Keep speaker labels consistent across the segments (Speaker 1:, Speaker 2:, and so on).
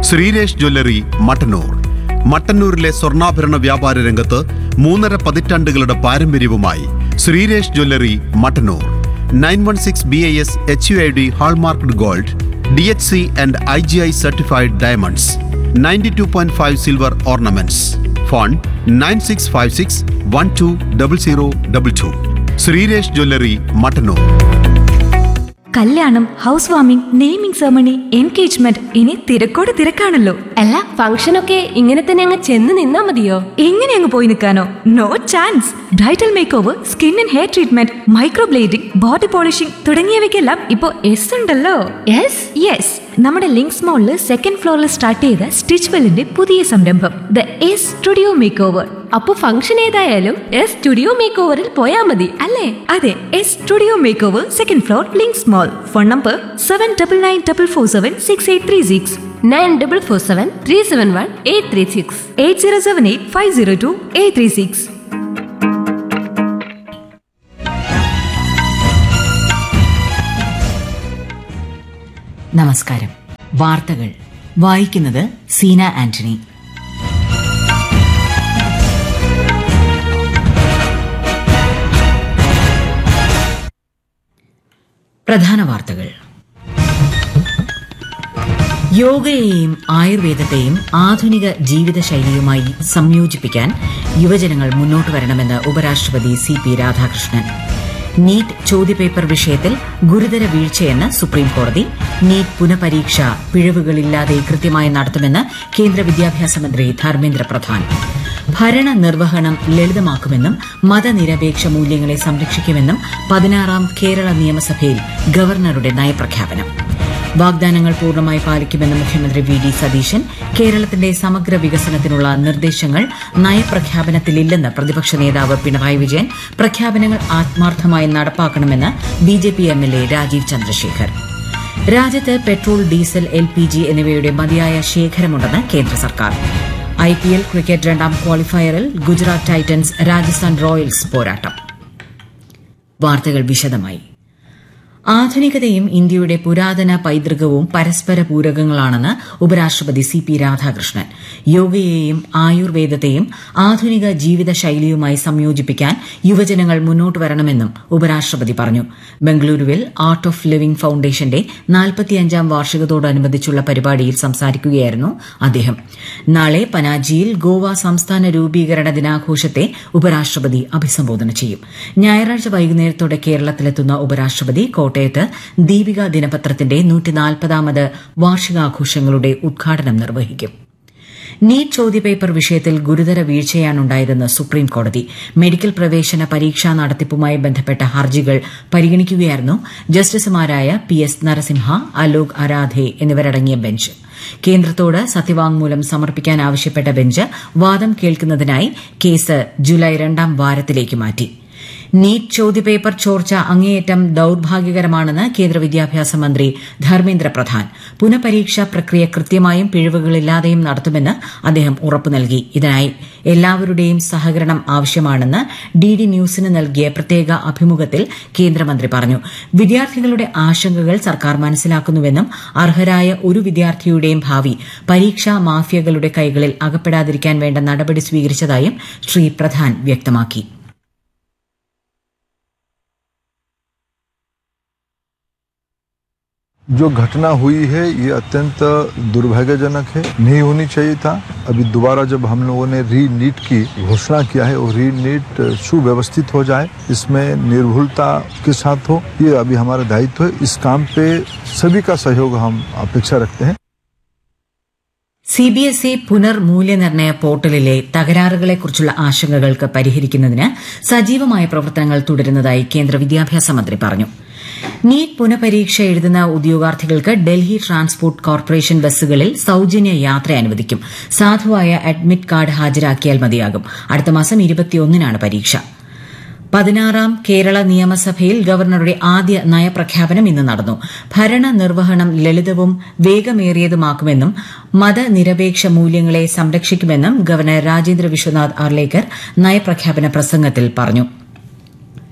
Speaker 1: Sreeresh jewellery Mattannur മട്ടന്നൂരിലെ സ്വർണ്ണാഭരണ വ്യാപാര രംഗത്ത് മൂന്നര പതിറ്റാണ്ടുകളുടെ പാരമ്പര്യവുമായി Sreeresh jewellery Mattannur nine one six B I S H U I D hallmarked gold D H C and I G I certified diamonds ninety two point five silver ornaments phone nine six five six one two double zero double two Sreeresh jewellery Mattannur
Speaker 2: കല്യാണം house warming naming ceremony engagement ഇനി തിരക്കോട് തിരക്കാണല്ലോ
Speaker 3: അല്ല ഫംഗ്ഷനൊക്കെ ഇങ്ങനെ തന്നെ അങ്ങ് ചെന്ന് നിന്നാ മതിയോ
Speaker 2: എങ്ങനെ അങ്ങ് പോയി നിൽക്കാനോ no chance bridal makeover skin and hair treatment microblading body polishing തുടങ്ങിയവയ്ക്കെല്ലാം ഇപ്പോ എസ് ഉണ്ടല്ലോ
Speaker 3: യെസ്
Speaker 2: യെസ് നമ്മുടെ ലിങ്ക്സ് മോളില് സെക്കൻഡ് ഫ്ലോറിൽ സ്റ്റാർട്ട് ചെയ്ത സ്റ്റിച്ച് വെല്ലിന്റെ പുതിയ സംരംഭം the S studio makeover
Speaker 3: അപ്പൊ ഫംഗ്ഷൻ ഏതായാലും എസ് സ്റ്റുഡിയോ മേക്ക് ഓവറിൽ പോയാ മതി
Speaker 2: അല്ലേ അതെ S studio makeover second floor Lynx mall phone number seven double nine double four seven six eight three six
Speaker 3: nine double four seven three seven one eight three six
Speaker 2: eight zero seven eight five zero two eight three six
Speaker 4: നമസ്കാരം വാർത്തകൾ വായിക്കുന്നത് സീന ആന്റണി പ്രധാന വാർത്തകൾ യോഗയെയും ആയുർവേദത്തെയും ആധുനിക ജീവിതശൈലിയുമായി സംയോജിപ്പിക്കാൻ യുവജനങ്ങൾ മുന്നോട്ട് വരണമെന്ന് ഉപരാഷ്ട്രപതി സി പി രാധാകൃഷ്ണൻ നീറ്റ് ചോദ്യപേപ്പർ വിഷയത്തിൽ ഗുരുതര വീഴ്ചയെന്ന് സുപ്രീം കോടതി നീറ്റ് പുനഃപരീക്ഷ പിഴവുകളില്ലാതെ കൃത്യമായി നടത്തുമെന്ന് കേന്ദ്ര വിദ്യാഭ്യാസ മന്ത്രി ധർമ്മേന്ദ്ര പ്രധാൻ ഭരണനിർവഹണം ലളിതമാക്കുമെന്നും മതനിരപേക്ഷ മൂല്യങ്ങളെ സംരക്ഷിക്കുമെന്നും പതിനാറാം കേരള നിയമസഭയിൽ ഗവർണറുടെ നയപ്രഖ്യാപനം വാഗ്ദാനങ്ങൾ പൂർണ്ണമായി പാലിക്കുമെന്ന് മുഖ്യമന്ത്രി വി ഡി സതീശൻ കേരളത്തിന്റെ സമഗ്ര വികസനത്തിനുള്ള നിർദ്ദേശങ്ങൾ നയപ്രഖ്യാപനത്തിലില്ലെന്ന് പ്രതിപക്ഷ നേതാവ് പിണറായി വിജയൻ പ്രഖ്യാപനങ്ങൾ ആത്മാർത്ഥമായി നടപ്പാക്കണമെന്ന് B J P M L A Rajeev Chandrasekhar രാജ്യത്ത് petrol diesel L P G എന്നിവയുടെ മതിയായ ശേഖരമുണ്ടെന്ന് കേന്ദ്ര സർക്കാർ ഐ പി എൽ ക്രിക്കറ്റ് രണ്ടാം ക്വാളിഫയറിൽ ഗുജറാത്ത് ടൈറ്റൻസ് രാജസ്ഥാൻ റോയൽസ് പോരാട്ടം വാർത്തകൾ വിശദമായി ആധുനികതയും ഇന്ത്യയുടെ പുരാതന പൈതൃകവും പരസ്പര പൂരകങ്ങളാണെന്ന് ഉപരാഷ്ട്രപതി സി പി രാധാകൃഷ്ണൻ യോഗയെയും ആയുർവേദത്തെയും ആധുനിക ജീവിതശൈലിയുമായി സംയോജിപ്പിക്കാൻ യുവജനങ്ങൾ മുന്നോട്ട് വരണമെന്നും ഉപരാഷ്ട്രപതി പറഞ്ഞു ബംഗളൂരുവിൽ ആർട്ട് ഓഫ് ലിവിംഗ് ഫൌണ്ടേഷന്റെ നാൽപ്പത്തിയഞ്ചാം വാർഷികത്തോടനുബന്ധിച്ചുള്ള പരിപാടിയിൽ സംസാരിക്കുകയായിരുന്നു അദ്ദേഹം നാളെ പനാജിയിൽ ഗോവ സംസ്ഥാന രൂപീകരണ ദിനാഘോഷത്തെ ഉപരാഷ്ട്രപതി അഭിസംബോധന ചെയ്യും ഞായറാഴ്ച വൈകുന്നേരത്തോടെ കേരളത്തിലെത്തുന്ന ഉപരാഷ്ട്രപതി കോട്ടയത്ത് ദീപിക ദിനപത്രത്തിന്റെ നൂറ്റിനാൽപ്പതാമത് വാർഷികാഘോഷങ്ങളുടെ ഉദ്ഘാടനം നിർവഹിക്കും നീറ്റ് ചോദ്യപേപ്പർ വിഷയത്തിൽ ഗുരുതര വീഴ്ചയാണുണ്ടായതെന്ന് സുപ്രീം കോടതി മെഡിക്കൽ പ്രവേശന പരീക്ഷാ നടത്തിപ്പുമായി ബന്ധപ്പെട്ട ഹർജികൾ പരിഗണിക്കുകയായിരുന്നു ജസ്റ്റിസുമാരായ പി എസ് നരസിംഹ അലോക് അരാധെ എന്നിവരടങ്ങിയ ബെഞ്ച് കേന്ദ്രത്തോട് സത്യവാങ്മൂലം സമർപ്പിക്കാൻ ആവശ്യപ്പെട്ട ബെഞ്ച് വാദം കേൾക്കുന്നതിനായി കേസ് ജൂലൈ രണ്ടാം വാരത്തിലേക്ക് മാറ്റി നീറ്റ് ചോദ്യപേപ്പർ ചോർച്ച അങ്ങേയറ്റം ദൌർഭാഗ്യകരമാണെന്ന് കേന്ദ്ര വിദ്യാഭ്യാസ മന്ത്രി ധർമ്മേന്ദ്ര പ്രധാൻ പുനഃപരീക്ഷാ പ്രക്രിയ കൃത്യമായും പിഴവുകളില്ലാതെയും നടത്തുമെന്ന് അദ്ദേഹം ഉറപ്പു നൽകി ഇതിനായി എല്ലാവരുടെയും സഹകരണം ആവശ്യമാണെന്ന് ഡി ഡി ന്യൂസിന് നൽകിയ പ്രത്യേക അഭിമുഖത്തിൽ കേന്ദ്രമന്ത്രി പറഞ്ഞു വിദ്യാർത്ഥികളുടെ ആശങ്കകൾ സർക്കാർ മനസ്സിലാക്കുന്നുവെന്നും അർഹരായ ഒരു വിദ്യാർത്ഥിയുടെയും ഭാവി പരീക്ഷാ മാഫിയകളുടെ കൈകളിൽ അകപ്പെടാതിരിക്കാൻ വേണ്ട നടപടി സ്വീകരിച്ചതായും ശ്രീ പ്രധാൻ വ്യക്തമാക്കി
Speaker 5: जो घटना हुई है ये अत्यंत दुर्भाग्यजनक है नहीं होनी चाहिए था अभी दोबारा जब हम लोगों ने री नीट की घोषणा किया है और री नीट सुव्यवस्थित हो जाए इसमें निर्भुलता के साथ हो ये अभी हमारा दायित्व है इस काम पे सभी का सहयोग हम अपेक्षा रखते हैं
Speaker 4: സി ബി എസ് ഇ പുനർമൂല്യനിർണ്ണയ പോർട്ടലിലെ തകരാറുകളെക്കുറിച്ചുള്ള ആശങ്കകൾക്ക് പരിഹരിക്കുന്നതിന് സജീവമായ പ്രവർത്തനങ്ങൾ തുടരുന്നതായി കേന്ദ്ര വിദ്യാഭ്യാസ മന്ത്രി പറഞ്ഞു നീറ്റ് പുനഃപരീക്ഷ എഴുതുന്ന ഉദ്യോഗാർത്ഥികൾക്ക് ഡൽഹി ട്രാൻസ്പോർട്ട് കോർപ്പറേഷൻ ബസ്സുകളിൽ സൌജന്യ യാത്ര അനുവദിക്കും സാധുവായ അഡ്മിറ്റ് കാർഡ് ഹാജരാക്കിയാൽ മതിയാകും അടുത്ത മാസം ഇരുപത്തിയൊന്നിനാണ് പരീക്ഷ പതിനാറാം കേരള നിയമസഭയിൽ ഗവർണറുടെ ആദ്യ നയപ്രഖ്യാപനം ഇന്ന് നടന്നു ഭരണനിർവഹണം ലളിതവും വേഗമേറിയതുമാക്കുമെന്നും മതനിരപേക്ഷ മൂല്യങ്ങളെ സംരക്ഷിക്കുമെന്നും ഗവർണർ രാജേന്ദ്ര വിശ്വനാഥ് അർലേക്കർ നയപ്രഖ്യാപന പ്രസംഗത്തിൽ പറഞ്ഞു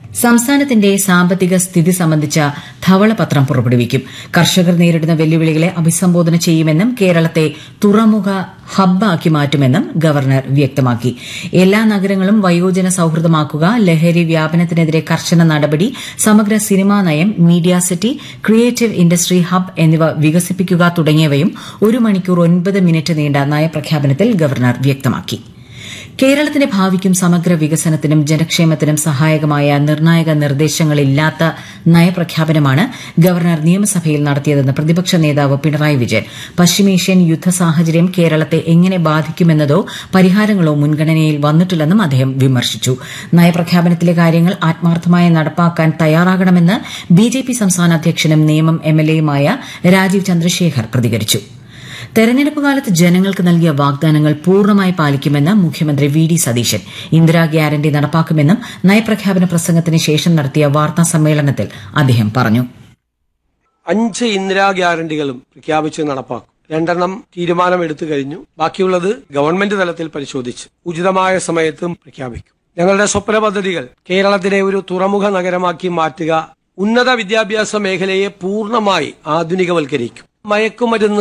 Speaker 4: സംസ്ഥാനത്തിന്റെ സാമ്പത്തിക സ്ഥിതി സംബന്ധിച്ച ധവളപത്രം പുറപ്പെടുവിക്കും കർഷകർ നേരിടുന്ന വെല്ലുവിളികളെ അഭിസംബോധന ചെയ്യുമെന്നും കേരളത്തെ തുറമുഖ ഹബ്ബാക്കി മാറ്റുമെന്നും ഗവർണർ വ്യക്തമാക്കി എല്ലാ നഗരങ്ങളും വയോജന സൌഹൃദമാക്കുക ലഹരി വ്യാപനത്തിനെതിരെ കർശന നടപടി സമഗ്ര സിനിമാ നയം media city creative industry hub എന്നിവ വികസിപ്പിക്കുക തുടങ്ങിയവയും ഒരു മണിക്കൂർ ഒൻപത് മിനിറ്റ് നീണ്ട നയപ്രഖ്യാപനത്തിൽ ഗവർണർ വ്യക്തമാക്കി കേരളത്തിന്റെ ഭാവിക്കും സമഗ്ര വികസനത്തിനും ജനക്ഷേമത്തിനും സഹായകമായ നിർണായക നിർദ്ദേശങ്ങളില്ലാത്ത നയപ്രഖ്യാപനമാണ് ഗവർണർ നിയമസഭയിൽ നടത്തിയതെന്ന് പ്രതിപക്ഷ നേതാവ് പിണറായി വിജയൻ പശ്ചിമേഷ്യൻ യുദ്ധ സാഹചര്യം കേരളത്തെ എങ്ങനെ ബാധിക്കുമെന്നതോ പരിഹാരങ്ങളോ മുൻഗണനയിൽ വന്നിട്ടില്ലെന്നും അദ്ദേഹം വിമർശിച്ചു നയപ്രഖ്യാപനത്തിലെ കാര്യങ്ങൾ ആത്മാർത്ഥമായി നടപ്പാക്കാൻ തയ്യാറാകണമെന്ന് ബിജെപി സംസ്ഥാന അധ്യക്ഷനും നിയമം എംഎൽഎയുമായ രാജീവ് ചന്ദ്രശേഖർ പ്രതികരിച്ചു തെരഞ്ഞെടുപ്പ് കാലത്ത് ജനങ്ങൾക്ക് നൽകിയ വാഗ്ദാനങ്ങൾ പൂർണ്ണമായി പാലിക്കുമെന്ന് മുഖ്യമന്ത്രി V D Satheesan Indira guarantee നടപ്പാക്കുമെന്നും നയപ്രഖ്യാപന പ്രസംഗത്തിന് ശേഷം നടത്തിയ വാർത്താ സമ്മേളനത്തിൽ അദ്ദേഹം പറഞ്ഞു
Speaker 6: അഞ്ച് ഇന്ദിരാ ഗ്യാരണ്ടികളും പ്രഖ്യാപിച്ച് നടപ്പാക്കും രണ്ടെണ്ണം തീരുമാനമെടുത്തു കഴിഞ്ഞു ബാക്കിയുള്ളത് ഗവൺമെന്റ് തലത്തിൽ പരിശോധിച്ച് ഉചിതമായ സമയത്തും പ്രഖ്യാപിക്കും ഞങ്ങളുടെ സ്വപ്ന പദ്ധതികൾ കേരളത്തിനെ ഒരു തുറമുഖ നഗരമാക്കി മാറ്റുക ഉന്നത വിദ്യാഭ്യാസ മേഖലയെ പൂർണ്ണമായി ആധുനികവൽക്കരിക്കും മയക്കുമരുന്ന്